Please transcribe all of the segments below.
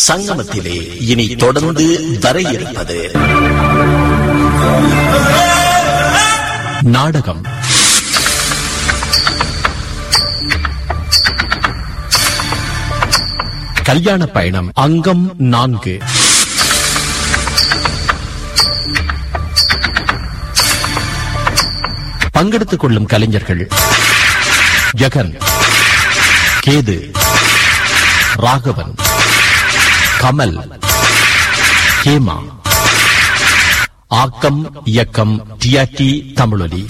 சங்கமத்திலே இனி தொடர்ந்து வர இருப்பது நாடகம் கல்யாண பயணம் அங்கம் நான்கு பங்கெடுத்துக் கொள்ளும் கலைஞர்கள் ஜெகன் கேது ராகவன் கமல் ஹேமா ஆக்கம் இயக்கம் டிஆர்டி தமிழொலி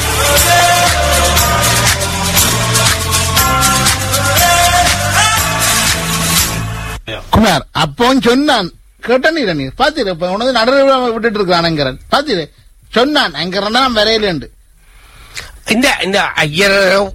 குமார் அப்போவும் சொன்னான் கேட்ட நீ நீ பாத்திரு இப்ப உனது நடுவில் விட்டுட்டு இருக்கானுங்கிறன் பாத்திரு சொன்னான் அங்க நான் வரையிலேண்டு இந்த இந்த ஐயர்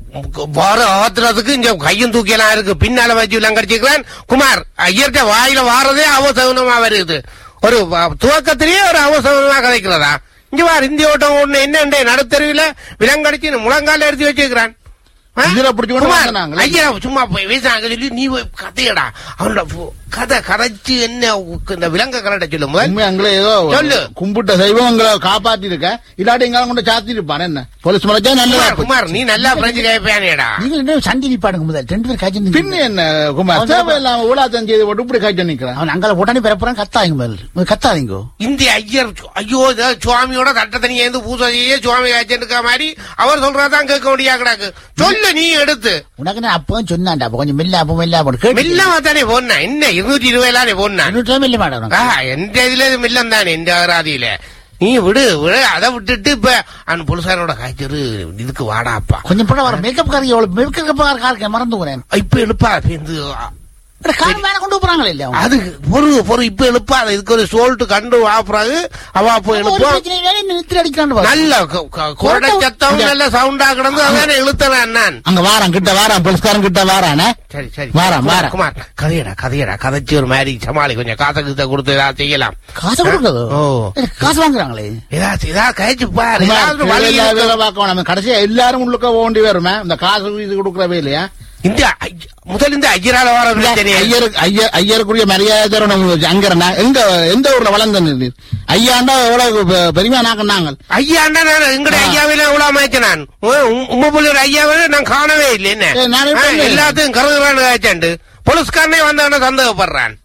வர ஆத்துறதுக்கு இங்க கையும் தூக்கியெல்லாம் இருக்கு பின்னால வச்சு எல்லாம் கடிச்சுக்கிறான் குமார் ஐயர்கிட்ட வாயில வாரதே அவசகுனமா வருது ஒரு வ- துவக்கத்திலேயே ஒரு அவசகுனமா கதைக்கிறதா இங்க வார் இந்திய ஓட்டம் ஒண்ணு என்ன நடுத்தருவில விலங்கடிச்சு முழங்கால எடுத்து வச்சிருக்கிறான் ஆ? ஐயரை பிடிச்சு கொண்டு குமார், வந்தாங்களே. ஐயரை சும்மா போய் வீசாங்க சொல்லி நீ போய் கதையடா அவனோட பு- கதை கதைச்சு என்ன உக்கு- இந்த விலங்க கலட்ட சொல்லு முதல் உண்மை அங்களே ஏதோ சொல்லு. கும்பிட்ட செய்வோம் உங்களை காப்பாத்தி இருக்க இல்லாட்டி எங்களை கொண்டு சாத்தி இருப்பான் என்ன போலீஸ் மலைச்சா நல்லதா குமார், போச்சு. குமார் நீ நல்லா பிரெஞ்சு கேட்பியானேடா நீங்க ரெண்டு பேரும் சண்டை நிப்பாடுங்க முதல் ரெண்டு பேரும் காய்ச்சி பின்ன என்ன குமார் தேவையில்லாம ஊழாத்தம் செய்து போட்டு இப்படி காய்ச்சி நிக்கிறான் அவன் அங்கால உடனே பிறப்புறான் கத்தாங்க முதல் கத்தாதீங்க இந்த ஐயர் ஐயோ இதோ சுவாமியோட தட்ட தனியா இருந்து பூஜை செய்ய சுவாமி காய்ச்சிருக்க மாதிரி அவர் சொல்றதான் கேட்க முடியா கிடாக்கு சொல்லு நீ எடுத்து உனக்கு நான் அப்பவும் சொன்னான்டா அப்ப கொஞ்சம் மெல்ல அப்ப மெல்ல அப்ப கேட்டு மில்லமா தானே போனா என்ன இருநூற்றி இருபதானே போனா தொண்ணூற்றி மெல்ல மாட்டேன் ஆ, எந்த இதுல இது மில்லம் தானே இந்த அகராதியில நீ விடு விடு அதை விட்டுட்டு இப்ப அந்த புலிசாரோட காய்ச்சரு இதுக்கு வாடாப்பா கொஞ்சம் போட வர மேக்கப் காரி எவ்வளவு மேக்கப் காரக்க மறந்து போனேன் இப்ப எழுப்பா பேருந்து கார் மேல கொண்டு போறாங்களே இல்ல அவங்க. அது பொறு பொறு இப்ப எழுப்பா இதுக்கு ஒரு சோல்ட்டு கண்டு வாப்புறாரு அவ அப்போ ஒரு எழுப்போம் பிரச்சனை இல்லை, நிறுத்தி அடிக்கிறான்னு பாரு. நல்ல க- க- குரடை சத்தம் நல்ல சவுண்டா கிடந்து அதானே இழுத்தவன் நான் அங்க வாரான் கிட்ட வாரான் போலீஸ்காரன் கிட்ட வாரானே சரி சரி வாரான், குமார், வாரான். குமார் கதையடா கதையடா கதைச்சு ஒரு மாதிரி சமாளி கொஞ்சம் காசை கிட்ட கொடுத்து ஏதாவது செய்யலாம் காசு கொடுக்குறதோ ஓ. எனக்கு காசு வாங்குறாங்களே ஏதாவது ஏதாவது கழிச்சு பாரு குமார், ஏதாவது வழி வேலை இருக்கு. வேலை பார்க்கணும் நம்ம கடைசியா எல்லாரும் உள்ளுக்க ஓண்டி வருமே இந்த காசு இது கொடுக்கறவே இல்லையா இந்த ஐ- முதல் இந்த ஐயரால வர பிரச்சனை ஐயர் ஐயர் ஐயருக்குரிய மரியாதை தரணும் அங்கறனா எங்க எந்த ஊர்ல வளர்ந்த நீர் ஐயாண்டா எவ்வளவு பெ- பெருமையா நாங்க ஐயாண்டா நான் எங்கட ஆ. ஐயாவில எவ்வளவு அமைச்ச நான் உங்க புள்ளி ஐயாவை நான் காணவே இல்லை என்ன ஏய், நானே ஆ, பண்ணேன். எல்லாத்தையும் கருதுறான்னு காய்ச்சாண்டு போலீஸ்காரனே வந்தவன சந்தேகப்படுறான்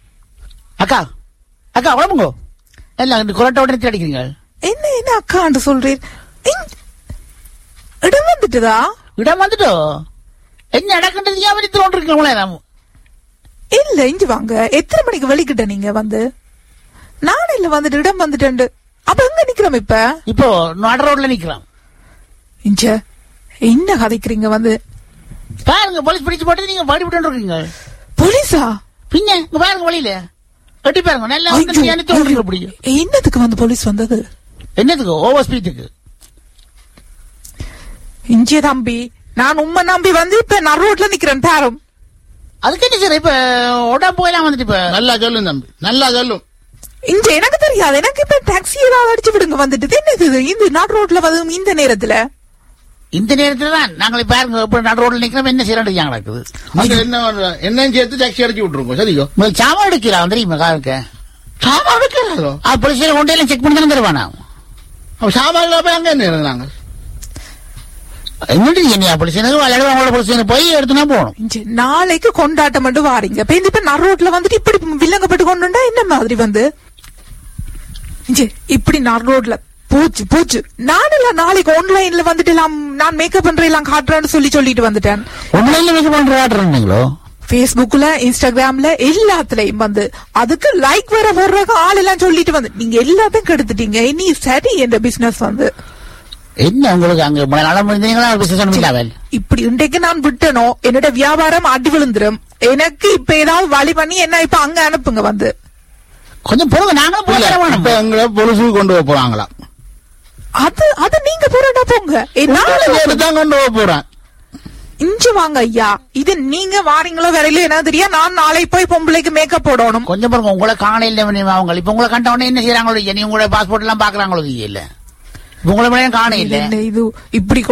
அக்கா அக்கா உடம்புங்கோ எல்லாம் இந்த குரட்டோட நிறுத்தி அடிக்கிறீங்க என்ன என்ன அக்காண்டு சொல்றீர் இங்- இடம் வந்துட்டுதா இடம் வந்துட்டோ என்ன நடக்கின்றது ஞாபகம் தோன்றிருக்கீங்களே நம்ம இல்ல இங்க வாங்க எத்தனை மணிக்கு வெளிக்கிட்ட நீங்க வந்து நான் இல்ல வந்துட்டு இடம் வந்துட்டேன் அப்ப எங்க நிக்கிறோம் இப்ப இப்போ நட ரோட்ல நிக்கிறோம் இஞ்ச என்ன கதைக்கிறீங்க வந்து பாருங்க போலீஸ் பிடிச்சு போட்டு நீங்க பாடி விட்டு இருக்கீங்க போலீஸா பின்ன இங்க பாருங்க வழியில எட்டி பாருங்க நல்லா வந்து ஐயோ, நீ தோன்றீங்க பிடிக்கும் என்னத்துக்கு வந்து போலீஸ் வந்தது என்னதுக்கு ஓவர் ஸ்பீடுக்கு இஞ்சே தம்பி நான் உண்மை நம்பி வந்து இப்ப நான் ரோட்ல நிக்கிறேன் பாரும் அதுக்கு என்ன சார் இப்ப உடம்பு போயெல்லாம் வந்துட்டு இப்ப நல்லா சொல்லும் தம்பி நல்லா சொல்லும் இங்க எனக்கு தெரியாது எனக்கு இப்ப டாக்ஸி ஏதாவது அடிச்சு விடுங்க வந்துட்டு என்னது இது? இந்த நாட் ரோட்ல வந்து இந்த நேரத்துல இந்த நேரத்துல தான் நாங்களே பாருங்க இப்ப நடு ரோட்ல நிக்கிறோம் என்ன செய்யறது நடக்குது அங்க என்ன பண்ற? என்னன்னு சேர்த்து டாக்ஸி அடிச்சு விட்டுருக்கோம் சரியோ முதல் சாமான் எடுக்கலாம் தெரியுமா காருக்கு சாமான் வைக்கிறாரோ ஆ போலீஸ் கொண்டு எல்லாம் செக் பண்ணி தானே தருவானா அப்ப சாமான் இல்லாம அங்க என்ன இருந்தாங்க என்னடி என்ன போலீஸ் விளையாடு அவங்களோட போலீஸ் போய் எடுத்துனா போகணும் இஞ்ச நாளைக்கு கொண்டாட்டம் மட்டும் வாரீங்க இப்ப இந்த இப்ப நடு ரோட்ல வந்துட்டு இப்படி வில்லங்கப்பட்டு கொண்டுண்டா என்ன மாதிரி வந்து இஞ்ச இப்படி நடு ரோட்ல போச்சு போச்சு நானெல்லாம் நாளைக்கு ஆன்லைன்ல வந்துட்டு எல்லாம் நான் மேக்கப் பண்றேன் எல்லாம் காட்டுறேன்னு சொல்லி சொல்லிட்டு வந்துட்டேன் ஒன்லைன்ல மேக்கப் பண்ற ஆடுறீங்களோ Facebookல இன்ஸ்டாகிராம்ல எல்லாத்துலயும் வந்து அதுக்கு லைக் வேற போடுறாங்க ஆள் எல்லாம் சொல்லிட்டு வந்து நீங்க எல்லாத்தையும் கெடுத்துட்டீங்க இனி சரி என்ற பிசினஸ் வந்து என்ன உங்களுக்கு அங்க இவ்வளவு நாளா முடிஞ்சீங்களா பிசினஸ் ஒண்ணும் இல்லாமல் இப்படி இன்றைக்கு நான் விட்டனோ என்னோட வியாபாரம் அடி விழுந்துரும் எனக்கு இப்ப ஏதாவது வழி பண்ணி என்ன இப்ப அங்க அனுப்புங்க வந்து கொஞ்சம் பொறுங்க நாங்களும் போய் இல்ல, தர வேணும். இப்ப எங்களை பொலிசுக்கு கொண்டு போக போறாங்களாம் அது அது நீங்க போறடா போங்க என்னால தான் கொண்டு போக போறேன் இஞ்சு வாங்க ஐயா இது நீங்க வாரீங்களோ வரையில என்ன தெரியா நான் நாளை போய் பொம்பளைக்கு மேக்கப் போடணும் கொஞ்சம் பாருங்க உங்களை காணையில் அவங்க இப்ப உங்களை கண்ட உடனே என்ன செய்யறாங்களோ நீ உங்களோட பாஸ்போர்ட் எல்லாம் பாக்குறாங்களோ இல்ல இப்ப உங்களை காண இல்ல என்ன இது இப்படி